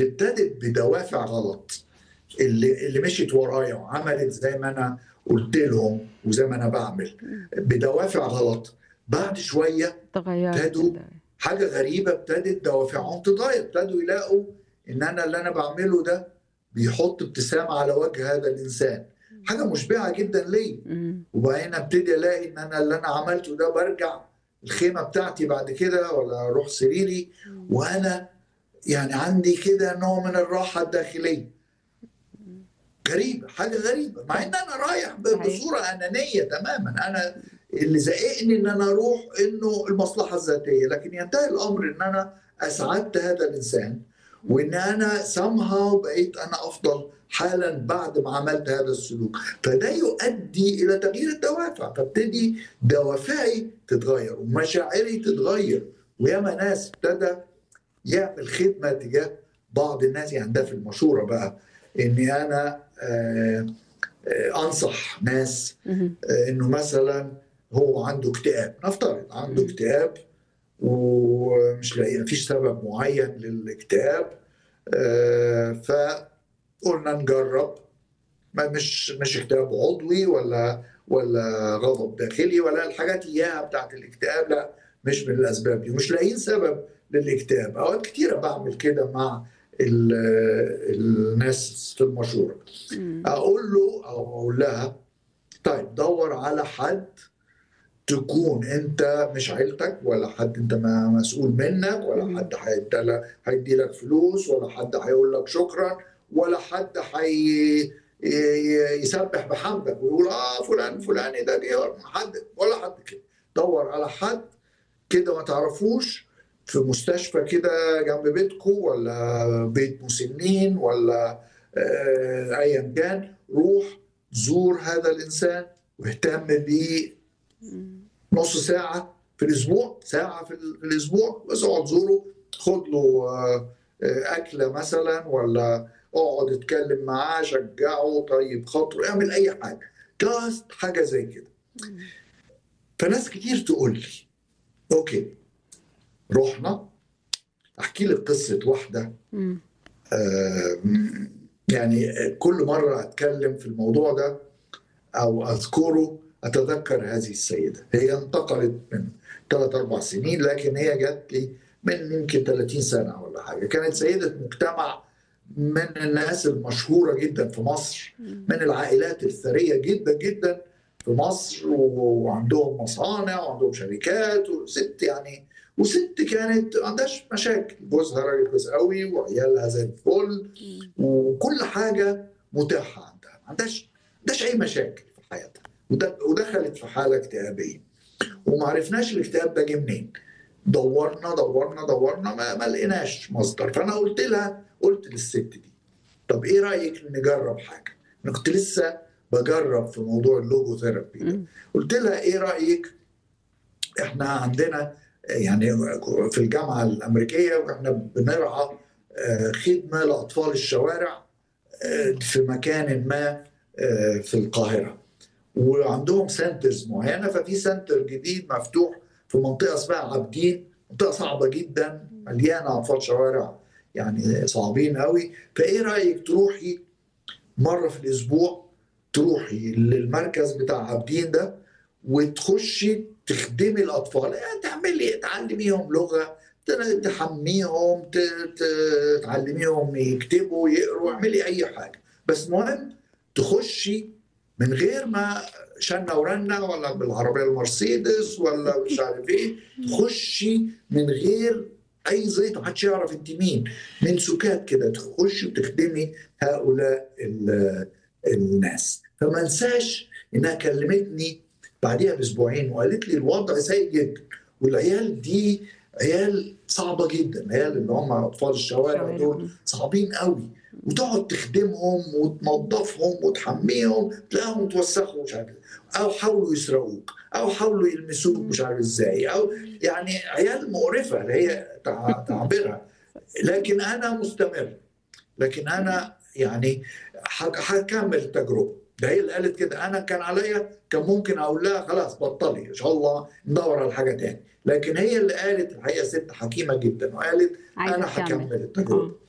اللي ابتدت بدوافع غلط اللي اللي مشيت ورايا وعملت زي ما انا قلت لهم وزي ما انا بعمل بدوافع غلط بعد شويه تغيرت ابتدوا ال- حاجه غريبه ابتدت دوافعهم تتغير ابتدوا يلاقوا ان انا اللي انا بعمله ده بيحط ابتسامه على وجه هذا الانسان حاجه مشبعه جدا ليا مم. وبعدين ابتدي الاقي ان انا اللي انا عملته ده برجع الخيمه بتاعتي بعد كده ولا اروح سريري وانا يعني عندي كده نوع من الراحه الداخليه غريبه حاجه غريبه مع ان انا رايح ب- صحيح. بصوره انانيه تماما انا اللي زائقني ان انا اروح انه المصلحه الذاتيه لكن ينتهي الامر ان انا اسعدت هذا الانسان وان انا سامها بقيت انا افضل حالا بعد ما عملت هذا السلوك فده يؤدي الى تغيير الدوافع فابتدي دوافعي تتغير ومشاعري تتغير وياما ناس ابتدى يعمل خدمه تجاه بعض الناس يعني ده في المشوره بقى اني انا آه، آه، انصح ناس مم. آه، انه مثلا هو عنده اكتئاب نفترض عنده مم. اكتئاب ومش لاقي مفيش سبب معين للاكتئاب آه، فقلنا نجرب ما مش مش اكتئاب عضوي ولا ولا غضب داخلي ولا الحاجات اياها بتاعت الاكتئاب لا مش من الاسباب دي مش لاقيين سبب للاكتئاب اوقات كتيره بعمل كده مع ال- الناس في المشوره مم. اقول له او اقول لها طيب دور على حد تكون انت مش عيلتك ولا حد انت ما مسؤول منك ولا مم. حد هيدي- هيدي لك فلوس ولا حد هيقول لك شكرا ولا حد هي ي- يسبح بحمدك ويقول اه فلان فلاني ده جه حد ولا حد كده دور على حد كده ما تعرفوش في مستشفى كده جنب بيتكم ولا بيت مسنين ولا آه، ايا كان روح زور هذا الانسان واهتم بيه مم. نص ساعه في الاسبوع ساعه في ال- في الاسبوع بس اقعد زوره خد له آه، آه، اكله مثلا ولا اقعد اتكلم معاه شجعه طيب خاطره اعمل اي حاجه جاست حاجه زي كده فناس كتير تقول لي اوكي رحنا احكي لك قصه واحده مم. آه، يعني كل مرة أتكلم في الموضوع ده أو أذكره أتذكر هذه السيدة هي انتقلت من ثلاث أربع سنين لكن هي جات لي من يمكن 30 سنة ولا حاجة كانت سيدة مجتمع من الناس المشهورة جدا في مصر من العائلات الثرية جدا جدا في مصر و- وعندهم مصانع وعندهم شركات وست يعني وست كانت ما عندهاش مشاكل جوزها راجل كويس قوي وعيالها زي الفل وكل حاجه متاحه عندها ما عندهاش ما عندهاش اي مشاكل في حياتها ود- ودخلت في حاله اكتئابيه وما عرفناش الاكتئاب ده جه منين دورنا دورنا دورنا ما, ما لقيناش مصدر فانا قلت لها قلت للست دي طب ايه رايك نجرب حاجه انا كنت لسه بجرب في موضوع اللوجو ثيرابي ده مم. قلت لها ايه رايك احنا عندنا يعني في الجامعه الامريكيه واحنا بنرعى آه، خدمه لاطفال الشوارع آه، في مكان ما آه، في القاهره وعندهم سنترز معينه ففي سنتر جديد مفتوح في منطقه اسمها عابدين منطقه صعبه جدا مليانه اطفال شوارع يعني صعبين قوي فايه رايك تروحي مره في الاسبوع تروحي للمركز بتاع عابدين ده وتخشي تخدمي الاطفال يعني تعملي تعلميهم لغه ت- تحميهم ت- ت- تعلميهم يكتبوا يقروا اعملي اي حاجه بس المهم تخشي من غير ما شنة ورنة ولا بالعربية المرسيدس ولا مش عارف ايه تخشي من غير اي زيت محدش يعرف انت مين من سكات كده تخشي وتخدمي هؤلاء ال- الناس فما انساش انها كلمتني بعديها باسبوعين وقالت لي الوضع سيء جدا والعيال دي عيال صعبه جدا عيال اللي هم اطفال الشوارع دول صعبين قوي وتقعد تخدمهم وتنظفهم وتحميهم تلاقيهم توسخوا مش عارف إيه. او حاولوا يسرقوك او حاولوا يلمسوك مش عارف ازاي او يعني عيال مقرفه اللي هي تع- تعبيرها لكن انا مستمر لكن انا يعني ح- هكمل التجربه ده هي اللي قالت كده انا كان عليا كان ممكن اقول لها خلاص بطلي ان شاء الله ندور على حاجه تاني لكن هي اللي قالت الحقيقه ست حكيمه جدا وقالت عايزة انا تكمل. هكمل التجربه